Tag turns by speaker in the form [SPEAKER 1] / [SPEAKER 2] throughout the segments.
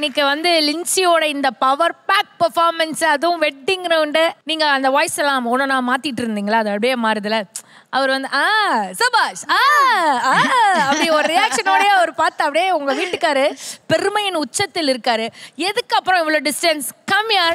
[SPEAKER 1] இன்னைக்கு வந்து லின்சியோட இந்த பவர் பேக் பெர்ஃபார்மன்ஸ் அதுவும் வெட்டிங் ரவுண்டு நீங்க அந்த வாய்ஸ் எல்லாம் ஒன்று நான் மாத்திட்டு இருந்தீங்களா அது அப்படியே மாறுதுல அவர் வந்து ஆ சபாஷ் ஆ ஆ அப்படி ஒரு ரியாக்ஷனோடய அவர் பார்த்து அப்படியே உங்க வீட்டுக்காரு பெருமையின் உச்சத்தில் இருக்காரு எதுக்கு அப்புறம் இவ்வளோ டிஸ்டன்ஸ் கம்மியார்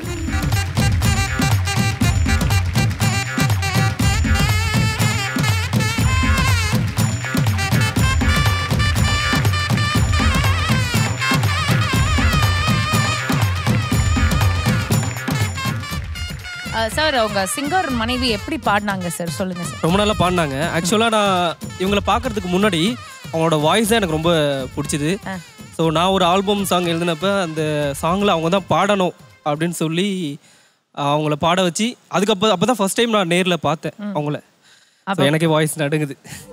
[SPEAKER 1] சார் உங்க சிங்கர் மனைவி எப்படி பாடினாங்க சார் சொல்லுங்க சார்
[SPEAKER 2] ரொம்ப நல்லா பாடினாங்க ஆக்சுவலாக நான் இவங்களை பார்க்கறதுக்கு முன்னாடி அவங்களோட வாய்ஸ் தான் எனக்கு ரொம்ப பிடிச்சிது ஸோ நான் ஒரு ஆல்பம் சாங் எழுதினப்ப அந்த சாங்கில் அவங்க தான் பாடணும் அப்படின்னு சொல்லி அவங்கள பாட வச்சு அதுக்கப்புறம் அப்போ தான் ஃபஸ்ட் டைம் நான் நேரில் பார்த்தேன் அவங்கள So, எனக்கே வாய்ஸ் நடுங்குது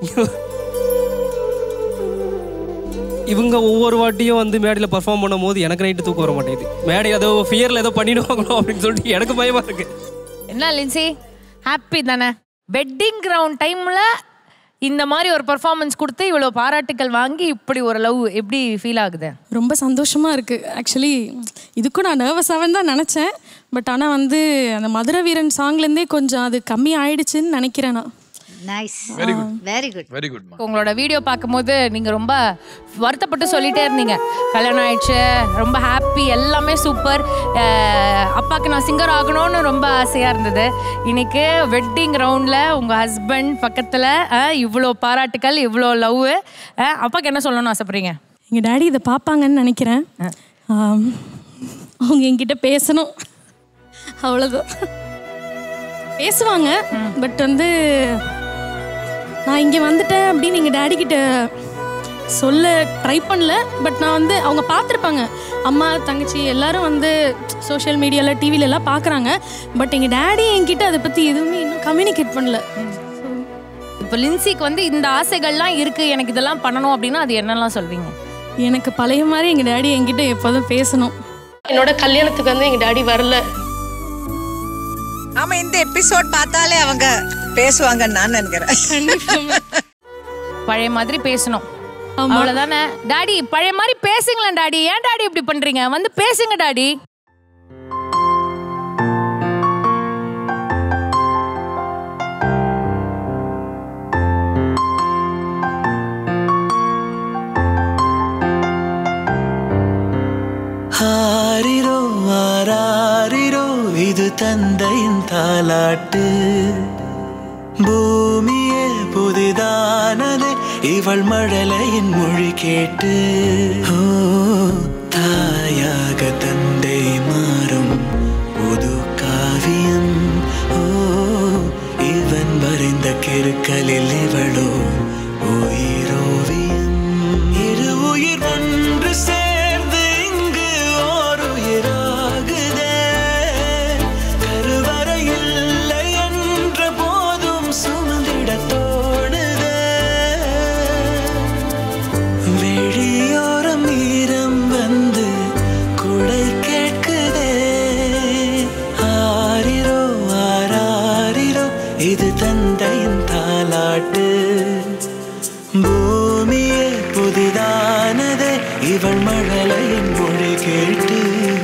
[SPEAKER 2] இவங்க ஒவ்வொரு வாட்டியும் வந்து மேடையில் பர்ஃபார்ம் பண்ணும்போது எனக்கு நைட்டு தூக்கம் வர மாட்டேங்குது மேடை ஏதோ ஃபியரில் ஏதோ பண்ணிடுவாங்களோ அப்படின்னு சொல்லிட்டு எனக்கு பயமா இருக்கு
[SPEAKER 1] என்ன லின்சி ஹாப்பி தானே வெட்டிங் கிரவுண்ட் டைம்ல இந்த மாதிரி ஒரு பெர்ஃபார்மன்ஸ் கொடுத்து இவ்வளோ பாராட்டுக்கள் வாங்கி இப்படி ஒரு லவ் எப்படி ஃபீல் ஆகுது
[SPEAKER 3] ரொம்ப சந்தோஷமா இருக்கு ஆக்சுவலி இதுக்கும் நான் நர்வஸாகவே தான் நினச்சேன் பட் ஆனால் வந்து அந்த மதுரை வீரன் சாங்லேருந்தே கொஞ்சம் அது கம்மி ஆயிடுச்சுன்னு நினைக்கிறேன் நான்
[SPEAKER 4] nice very good very good
[SPEAKER 5] very good
[SPEAKER 1] உங்களோட வீடியோ பார்க்கும்போது நீங்க ரொம்ப வருத்தப்பட்டு சொல்லிட்டே இருந்தீங்க கல்யாணம் ஆயிடுச்சு ரொம்ப ஹாப்பி எல்லாமே சூப்பர் அப்பாக்கு நான் சிங்கர் ஆகணும்னு ரொம்ப ஆசையா இருந்தது இன்னைக்கு வெட்டிங் ரவுண்ட்ல உங்க ஹஸ்பண்ட் பக்கத்துல அஹ், இவ்வளோ பாராட்டுக்கள் இவ்வளோ லவ் அப்பாக்கு என்ன சொல்லணும்னு ஆசைப்படுறீங்க
[SPEAKER 3] எங்கள் டேடி இதை பார்ப்பாங்கன்னு நினைக்கிறேன் ஆம், அவங்க என்கிட்ட பேசணும் அவ்வளோதான் பேசுவாங்க பட் வந்து நான் இங்கே வந்துட்டேன் அப்படின்னு எங்கள் டேடி கிட்ட சொல்ல ட்ரை பண்ணல பட் நான் வந்து அவங்க பார்த்துருப்பாங்க அம்மா தங்கச்சி எல்லாரும் வந்து சோஷியல் மீடியாவில் டிவில எல்லாம் பார்க்குறாங்க பட் எங்கள் டேடி என்கிட்ட அதை பற்றி எதுவுமே இன்னும் கம்யூனிகேட் பண்ணல
[SPEAKER 1] இப்போ லின்சிக்கு வந்து இந்த ஆசைகள்லாம் இருக்கு எனக்கு இதெல்லாம் பண்ணணும் அப்படின்னா அது என்னெல்லாம் சொல்வீங்க
[SPEAKER 3] எனக்கு பழைய மாதிரி எங்கள் டேடி என்கிட்ட எப்போதும் பேசணும் என்னோட கல்யாணத்துக்கு வந்து எங்கள் டேடி வரல
[SPEAKER 6] ஆமா இந்த எபிசோட் பார்த்தாலே அவங்க பேசுவாங்கன்னு நான் நினைக்கிறேன்
[SPEAKER 1] பழைய மாதிரி பேசணும் அவ்வளவுதானே டாடி பழைய மாதிரி பேசுங்களேன் டாடி ஏன் டாடி இப்படி பண்றீங்க வந்து பேசுங்க டாடி
[SPEAKER 7] ஆரிரோ ஆராரிரோ இது தந்தையின் தாலாட்டு பூமியே புதிதானதே இவள் மழலையின் மொழி கேட்டு ஓ தாயாக தந்தை மாறும் புது காவியம் ஓ இவன் வரைந்த கிருக்கலில் இவளோ உயிரோவியம் இரு உயிர் ஒன்று சேர்ந்து இங்கு ஓர் உயிராகுதே கருவறை இல்லை என்ற போதும் சுமந்திட தோணுதே வெளியோரம் ஈரம் வந்து குடை கேட்குதே ஆரிரோ ஆராரிரோ இது தந்தையின் தாலாட்டு பூமியே புதிதானதே இவள் மழலையின் மொழி கேட்டு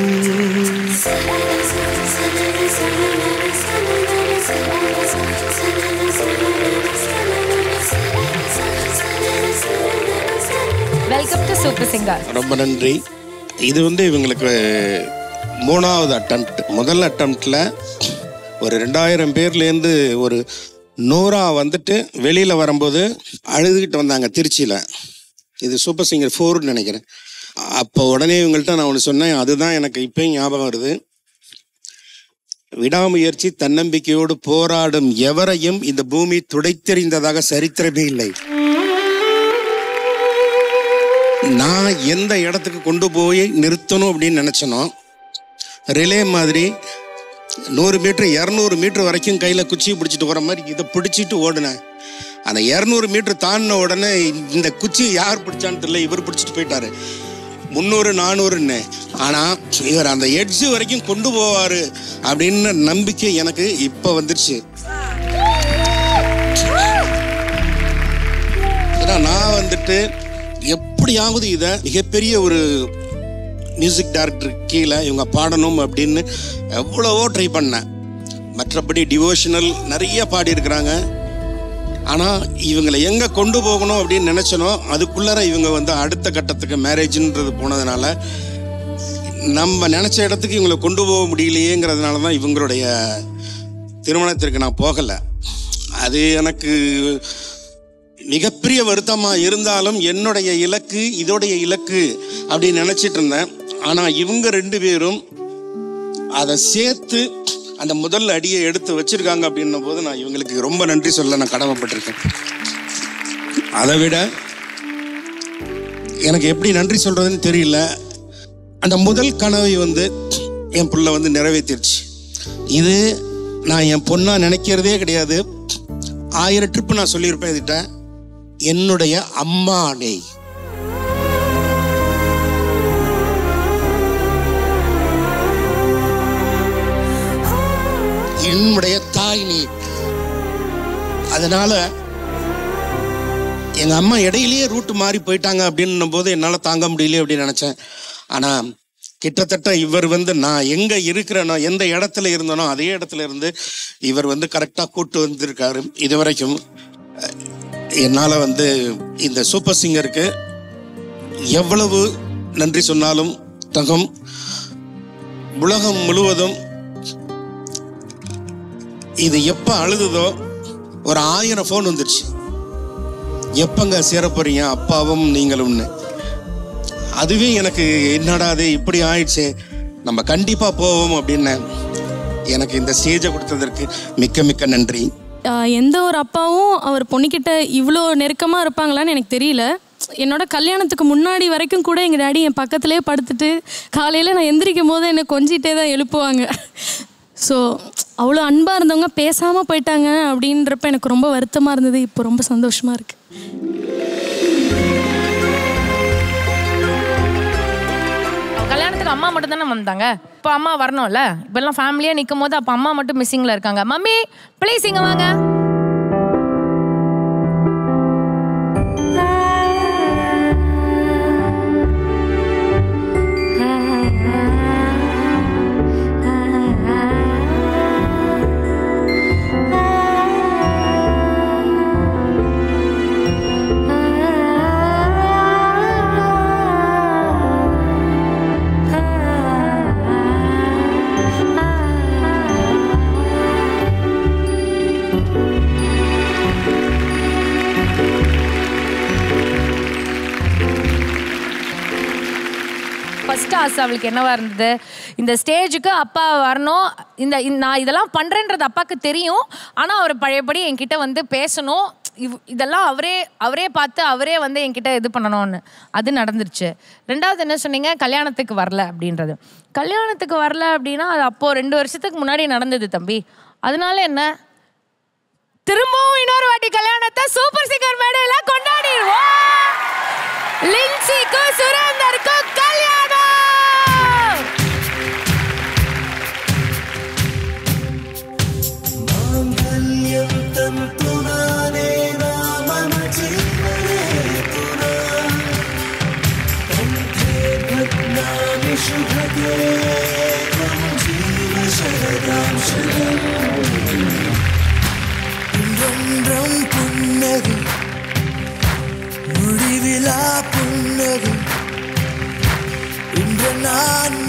[SPEAKER 1] வெல்கம் டு சூப்பர் சிங்கர்
[SPEAKER 8] ரொம்ப நன்றி இது வந்து இவங்களுக்கு மூணாவது அட்டம்ப்ட் முதல் அட்டம்ப்டில் ஒரு ரெண்டாயிரம் பேர்லேருந்து ஒரு நூறா வந்துட்டு வெளியில் வரும்போது அழுதுகிட்டு வந்தாங்க திருச்சியில் இது சூப்பர் சிங்கர் ஃபோர்னு நினைக்கிறேன் அப்போ உடனே இவங்கள்ட்ட நான் ஒன்று சொன்னேன் அதுதான் எனக்கு இப்பயும் ஞாபகம் வருது விடாமுயற்சி தன்னம்பிக்கையோடு போராடும் எவரையும் இந்த பூமி துடைத்தெறிந்ததாக சரித்திரமே இல்லை நான் எந்த இடத்துக்கு கொண்டு போய் நிறுத்தணும் அப்படின்னு நினச்சனோ ரிலே மாதிரி நூறு மீட்டர் இரநூறு மீட்டர் வரைக்கும் கையில் குச்சி பிடிச்சிட்டு போகிற மாதிரி இதை பிடிச்சிட்டு ஓடினேன் அந்த இரநூறு மீட்டர் தாண்டின உடனே இந்த குச்சி யார் பிடிச்சான்னு தெரியல இவர் பிடிச்சிட்டு போயிட்டாரு முந்நூறு நானூறுன்னு ஆனால் இவர் அந்த எட்ஜு வரைக்கும் கொண்டு போவார் அப்படின்னு நம்பிக்கை எனக்கு இப்போ வந்துருச்சு ஏன்னா நான் வந்துட்டு எப்படியாவது இதை மிகப்பெரிய ஒரு மியூசிக் டைரக்டர் கீழே இவங்க பாடணும் அப்படின்னு எவ்வளவோ ட்ரை பண்ணேன் மற்றபடி டிவோஷனல் நிறைய பாடியிருக்கிறாங்க ஆனால் இவங்களை எங்கே கொண்டு போகணும் அப்படின்னு நினச்சனோ அதுக்குள்ளார இவங்க வந்து அடுத்த கட்டத்துக்கு மேரேஜ்ன்றது போனதுனால நம்ம நினச்ச இடத்துக்கு இவங்களை கொண்டு போக முடியலையேங்கிறதுனால தான் இவங்களுடைய திருமணத்திற்கு நான் போகலை அது எனக்கு மிகப்பெரிய வருத்தமாக இருந்தாலும் என்னுடைய இலக்கு இதோடைய இலக்கு அப்படின்னு நினச்சிட்டு இருந்தேன் ஆனால் இவங்க ரெண்டு பேரும் அதை சேர்த்து அந்த முதல் அடியை எடுத்து வச்சிருக்காங்க அப்படின்னும் போது நான் இவங்களுக்கு ரொம்ப நன்றி சொல்ல நான் கடமைப்பட்டிருக்கேன் அதை விட எனக்கு எப்படி நன்றி சொல்றதுன்னு தெரியல அந்த முதல் கனவை வந்து என் புள்ள வந்து நிறைவேற்றிருச்சு இது நான் என் பொண்ணா நினைக்கிறதே கிடையாது ஆயிரம் ட்ரிப்பு நான் சொல்லியிருப்பேன் இதுகிட்ட என்னுடைய அம்மானை என்னுடைய தாய் நீ அதனால எங்க அம்மா இடையிலேயே ரூட் மாறி போயிட்டாங்க அப்படின்னும் போது என்னால் தாங்க முடியல அப்படின்னு நினைச்சேன் ஆனா கிட்டத்தட்ட இவர் வந்து நான் எங்க இருக்கிறேனோ எந்த இடத்துல இருந்தனோ அதே இடத்துல இருந்து இவர் வந்து கரெக்டாக கூட்டு வந்திருக்காரு இது வரைக்கும் அஹ், என்னால வந்து இந்த சூப்பர் சிங்கருக்கு எவ்வளவு நன்றி சொன்னாலும் தகும் உலகம் முழுவதும் இது எப்ப அழுதுதோ ஒரு ஆயிரம் ஃபோன் வந்துருச்சு எப்பங்க சேர போறீங்க அப்பாவும் நீங்களும்னு அதுவே எனக்கு என்னடா அது இப்படி ஆயிடுச்சே நம்ம கண்டிப்பா போவோம் அப்படின்னு எனக்கு இந்த ஸ்டேஜை கொடுத்ததற்கு மிக்க மிக்க நன்றி
[SPEAKER 3] ஆஹ் எந்த ஒரு அப்பாவும் அவர் பொண்ணுக்கிட்ட இவ்வளோ நெருக்கமாக இருப்பாங்களான்னு எனக்கு தெரியல என்னோட கல்யாணத்துக்கு முன்னாடி வரைக்கும் கூட எங்கள் டாடி என் பக்கத்துலேயே படுத்துட்டு காலையில் நான் எந்திரிக்கும் போது என்னை கொஞ்சிட்டே தான் எழுப்புவாங்க ஸோ அவ்வளோ அன்பாக இருந்தவங்க பேசாமல் போயிட்டாங்க அப்படின்றப்ப எனக்கு ரொம்ப வருத்தமாக இருந்தது இப்போ ரொம்ப சந்தோஷமாக இருக்குது
[SPEAKER 1] அவ கல்யாணத்துக்கு அம்மா மட்டும் தானே வந்தாங்க இப்போ அம்மா வரணும்ல இப்பெல்லாம் ஃபேமிலியாக நிற்கும் போது அப்போ அம்மா மட்டும் மிஸ்ஸிங்கில் இருக்காங்க மம்மி ப்ளீஸ் இங்கே வாங்க ஃபர்ஸ்ட் ஆசை அவளுக்கு என்னவா இருந்தது இந்த ஸ்டேஜுக்கு அப்பா வரணும் இந்த இந்த- நான் இதெல்லாம் பண்றேன்றது அப்பாவுக்கு தெரியும் ஆனா அவர் பழையபடி என்கிட்ட வந்து பேசணும் இவ்- இதெல்லாம் அவரே அவரே பார்த்து அவரே வந்து என்கிட்ட இது பண்ணணும்னு அது நடந்துருச்சு ரெண்டாவது என்ன சொன்னீங்க கல்யாணத்துக்கு வரல அப்படின்றது கல்யாணத்துக்கு வரல அப்படின்னா அது அப்போ ரெண்டு வருஷத்துக்கு முன்னாடி நடந்தது தம்பி அதனால என்ன திரும்பவும் இன்னொரு வாட்டி கல்யாணத்தை சூப்பர் சிங்கர் மேடையில கொண்டாடிடுவோம் லின்சிக்கும் சுரேந்தருக்கும் கல்யாணம்
[SPEAKER 7] ஒன்றம் புன்னகை முடிவிலா புன்னகை இன்று நான்